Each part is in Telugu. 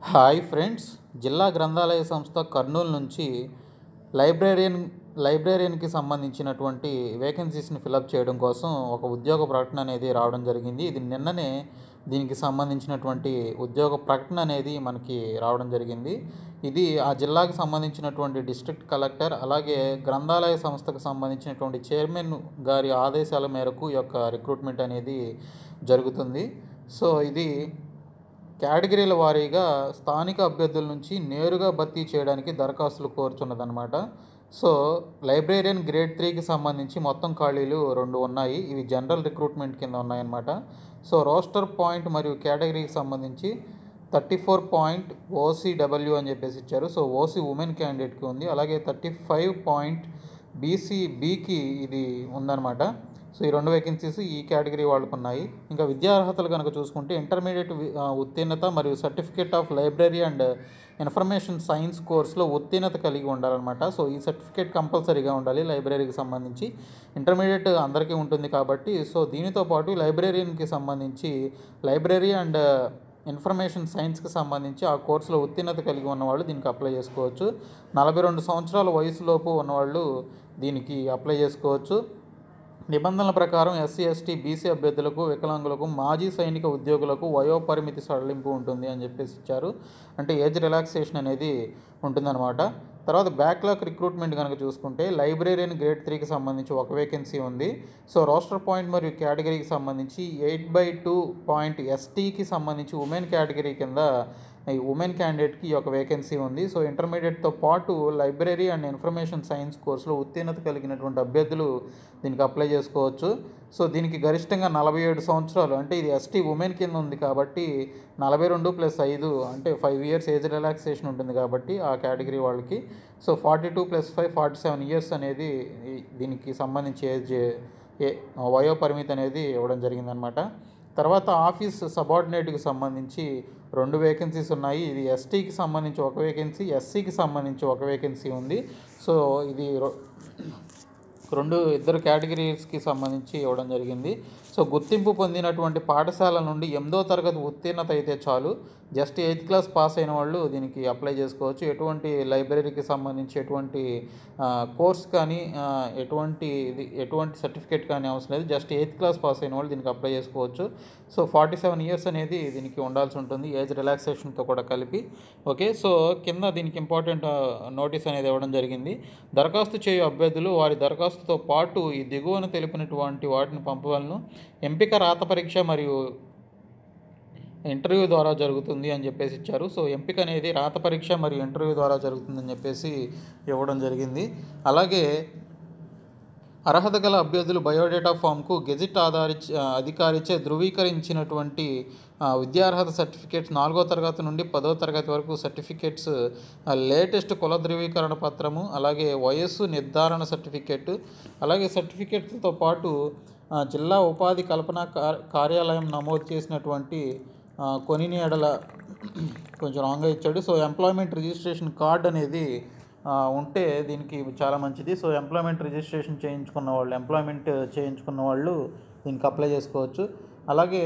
హాయ్ ఫ్రెండ్స్ జిల్లా గ్రంథాలయ సంస్థ కర్నూలు నుంచి లైబ్రేరియన్ లైబ్రేరియన్కి సంబంధించినటువంటి వేకెన్సీస్ని ఫిలప్ చేయడం కోసం ఒక ఉద్యోగ ప్రకటన అనేది రావడం జరిగింది ఇది నిన్ననే దీనికి సంబంధించినటువంటి ఉద్యోగ ప్రకటన అనేది మనకి రావడం జరిగింది ఇది ఆ జిల్లాకు సంబంధించినటువంటి డిస్ట్రిక్ట్ కలెక్టర్ అలాగే గ్రంథాలయ సంస్థకు సంబంధించినటువంటి చైర్మన్ గారి ఆదేశాల మేరకు ఈ యొక్క రిక్రూట్మెంట్ అనేది జరుగుతుంది సో ఇది కేటగిరీల వారీగా స్థానిక అభ్యర్థుల నుంచి నేరుగా భర్తీ చేయడానికి దరఖాస్తులు కోరుచున్నదన్నమాట సో లైబ్రేరియన్ గ్రేడ్ త్రీకి సంబంధించి మొత్తం ఖాళీలు రెండు ఉన్నాయి ఇవి జనరల్ రిక్రూట్మెంట్ కింద ఉన్నాయన్నమాట సో రోస్టర్ పాయింట్ మరియు కేటగిరీకి సంబంధించి థర్టీ ఫోర్ పాయింట్ ఓసీడబ్ల్యూ అని చెప్పేసి ఇచ్చారు సో ఓసీ ఉమెన్ క్యాండిడేట్కి ఉంది అలాగే థర్టీ ఫైవ్ పాయింట్ బీసీ బీకి ఇది ఉందన్నమాట సో ఈ రెండు వేకెన్సీస్ ఈ కేటగిరీ వాళ్ళకు ఉన్నాయి ఇంకా విద్యార్హతలు కనుక చూసుకుంటే ఇంటర్మీడియట్ వి- ఆ, ఉత్తీర్ణత మరియు certificate of library and information science కోర్సులో ఉత్తీర్ణత కలిగి ఉండాలన్నమాట సో ఈ సర్టిఫికేట్ కంపల్సరీగా ఉండాలి లైబ్రరీకి సంబంధించి ఇంటర్మీడియట్ అందరికీ ఉంటుంది కాబట్టి సో దీనితో పాటు లైబ్రరీకి సంబంధించి లైబ్రరీ అండ్ ఇన్ఫర్మేషన్ సైన్స్కి సంబంధించి ఆ కోర్సులో ఉత్తీర్ణత కలిగి ఉన్నవాళ్ళు దీనికి అప్లై చేసుకోవచ్చు నలభై రెండు సంవత్సరాల వయసులోపు ఉన్నవాళ్ళు దీనికి అప్లై చేసుకోవచ్చు నిబంధనల ప్రకారం ఎస్సీ ఎస్టీ బీసీ అభ్యర్థులకు వికలాంగులకు మాజీ సైనిక ఉద్యోగులకు వయోపరిమితి సడలింపు ఉంటుంది అని చెప్పేసి ఇచ్చారు అంటే ఏజ్ రిలాక్సేషన్ అనేది ఉంటుందన్నమాట తర్వాత బ్యాక్లాగ్ రిక్రూట్మెంట్ కనుక చూసుకుంటే లైబ్రేరియన్ గ్రేడ్ త్రీకి సంబంధించి ఒక వేకెన్సీ ఉంది సో రోస్టర్ పాయింట్ మరియు కేటగిరీకి సంబంధించి ఎయిట్ బై టూ పాయింట్ ఎస్టీకి సంబంధించి ఉమెన్ కేటగిరీ కింద ఈ ఉమెన్ క్యాండిడేట్కి ఒక వేకెన్సీ ఉంది సో ఇంటర్మీడియట్తో పాటు లైబ్రరీ అండ్ ఇన్ఫర్మేషన్ సైన్స్ కోర్సులో ఉత్తీర్ణత కలిగినటువంటి అభ్యర్థులు దీనికి అప్లై చేసుకోవచ్చు సో దీనికి గరిష్టంగా నలభై ఏడు సంవత్సరాలు అంటే ఇది ఎస్టీ ఉమెన్ కింద ఉంది కాబట్టి నలభై రెండు ప్లస్ ఐదు అంటే ఫైవ్ ఇయర్స్ ఏజ్ రిలాక్సేషన్ ఉంటుంది కాబట్టి ఆ కేటగిరీ వాళ్ళకి so forty two plus five forty seven years అనేది ఈ- దీనికి సంబంధించి ఏజ్ ఏ వయో పరిమితి అనేది ఇవ్వడం జరిగిందనమాట తర్వాత ఆఫీస్ సబార్డినేట్కి సంబంధించి రెండు వేకెన్సీస్ ఉన్నాయి ఇది ఎస్టీకి సంబంధించి ఒక వేకెన్సీ ఎస్సీకి సంబంధించి ఒక వేకెన్సీ ఉంది సో ఇది రొ- రెండు ఇద్దరు కేటగిరీస్కి సంబంధించి ఇవ్వడం జరిగింది సో గుర్తింపు పొందినటువంటి పాఠశాల నుండి ఎనిమిదో తరగతి ఉత్తీర్ణత అయితే చాలు జస్ట్ ఎయిత్ క్లాస్ పాస్ అయిన వాళ్ళు దీనికి అప్లై చేసుకోవచ్చు ఎటువంటి లైబ్రరీకి సంబంధించి ఎటువంటి ఆ, కోర్స్ కానీ ఆ, ఎటువంటి ఇది ఎటువంటి సర్టిఫికేట్ కానీ అవసరం లేదు జస్ట్ ఎయిత్ క్లాస్ పాస్ అయిన వాళ్ళు దీనికి అప్లై చేసుకోవచ్చు సో ఫార్టీ సెవెన్ ఇయర్స్ అనేది దీనికి ఉండాల్సి ఉంటుంది ఏజ్ రిలాక్సేషన్తో కూడా కలిపి ఓకే సో కింద దీనికి ఇంపార్టెంట్ నోటీస్ అనేది ఇవ్వడం జరిగింది దరఖాస్తు చేయు అభ్యర్థులు వారి దరఖాస్తుతో పాటు ఈ దిగువన తెలిపినటువంటి వాటిని పంపవలను ఎంపిక రాత పరీక్ష మరియు ఇంటర్వ్యూ ద్వారా జరుగుతుంది అని చెప్పేసి ఇచ్చారు సో ఎంపిక అనేది రాత పరీక్ష మరియు ఇంటర్వ్యూ ద్వారా జరుగుతుందని చెప్పేసి ఇవ్వడం జరిగింది అలాగే అర్హత గల అభ్యర్థులు బయోడేటా ఫామ్కు గెజిట్ ఆధారి అధికారిచే ధృవీకరించినటువంటి ఆ, విద్యార్హత సర్టిఫికేట్స్ నాలుగో తరగతి నుండి పదో తరగతి వరకు సర్టిఫికేట్స్ ఆ, లేటెస్ట్ కుల ధృవీకరణ పత్రము అలాగే వయస్సు నిర్ధారణ సర్టిఫికేట్ అలాగే సర్టిఫికేట్తో పాటు ఆ, జిల్లా ఉపాధి కల్పన కార్- కార్యాలయం నమోదు చేసినటువంటి ఆ, కొనిని ఎడల కొంచెం రాంగ్గా ఇచ్చాడు సో ఎంప్లాయ్మెంట్ రిజిస్ట్రేషన్ కార్డ్ అనేది ఆ, ఉంటే దీనికి చాలా మంచిది సో ఎంప్లాయ్మెంట్ రిజిస్ట్రేషన్ చేయించుకున్న వాళ్ళు ఎంప్లాయ్మెంట్ చేయించుకున్న వాళ్ళు దీనికి అప్లై చేసుకోవచ్చు అలాగే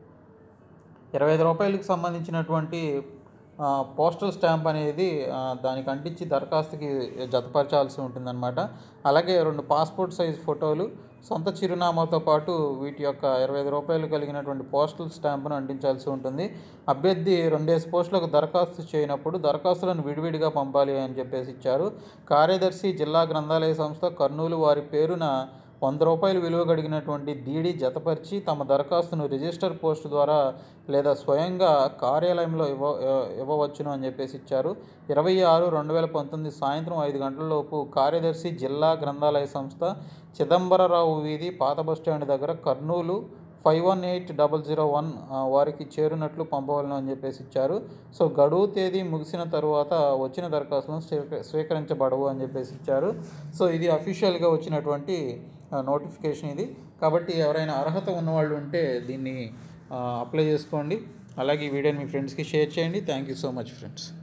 ఇరవై ఐదు రూపాయలకు సంబంధించినటువంటి ఆ, పోస్టల్ స్టాంప్ అనేది ఆ, దానికి అంటించి దరఖాస్తుకి జతపరచాల్సి ఉంటుందన్నమాట అలాగే రెండు పాస్పోర్ట్ సైజ్ ఫోటోలు సొంత చిరునామాతో పాటు వీటి యొక్క ఇరవై ఐదు రూపాయలు కలిగినటువంటి పోస్టల్ స్టాంపును అంటించాల్సి ఉంటుంది అభ్యర్థి రెండేసి పోస్టులకు దరఖాస్తు చేయనప్పుడు దరఖాస్తులను విడివిడిగా పంపాలి అని చెప్పేసి ఇచ్చారు కార్యదర్శి జిల్లా గ్రంథాలయ సంస్థ కర్నూలు వారి పేరున వంద రూపాయలు విలువ కలిగినటువంటి డీడీ జతపరిచి తమ దరఖాస్తును రిజిస్టర్ పోస్ట్ ద్వారా లేదా స్వయంగా కార్యాలయంలో ఇవ్వ ఇవ్వవచ్చును అని చెప్పేసి ఇచ్చారు ఇరవై ఆరు రెండు వేల పంతొమ్మిది సాయంత్రం ఐదు గంటలలోపు కార్యదర్శి జిల్లా గ్రంథాలయ సంస్థ చిదంబరరావు వీధి పాత బస్టాండ్ దగ్గర Kurnool five one eight double zero one వారికి చేరినట్లు పంపవలను అని చెప్పేసి ఇచ్చారు సో గడువు తేదీ ముగిసిన తర్వాత వచ్చిన దరఖాస్తులను స్వీక- స్వీకరించబడవు అని చెప్పేసి ఇచ్చారు సో ఇది అఫీషియల్గా వచ్చినటువంటి నోటిఫికేషన్ ఇది కాబట్టి ఎవరైనా అర్హత ఉన్నవాళ్ళు ఉంటే దీన్ని అప్లై చేసుకోండి అలాగే ఈ వీడియోని మీ ఫ్రెండ్స్కి షేర్ చేయండి thank you so much friends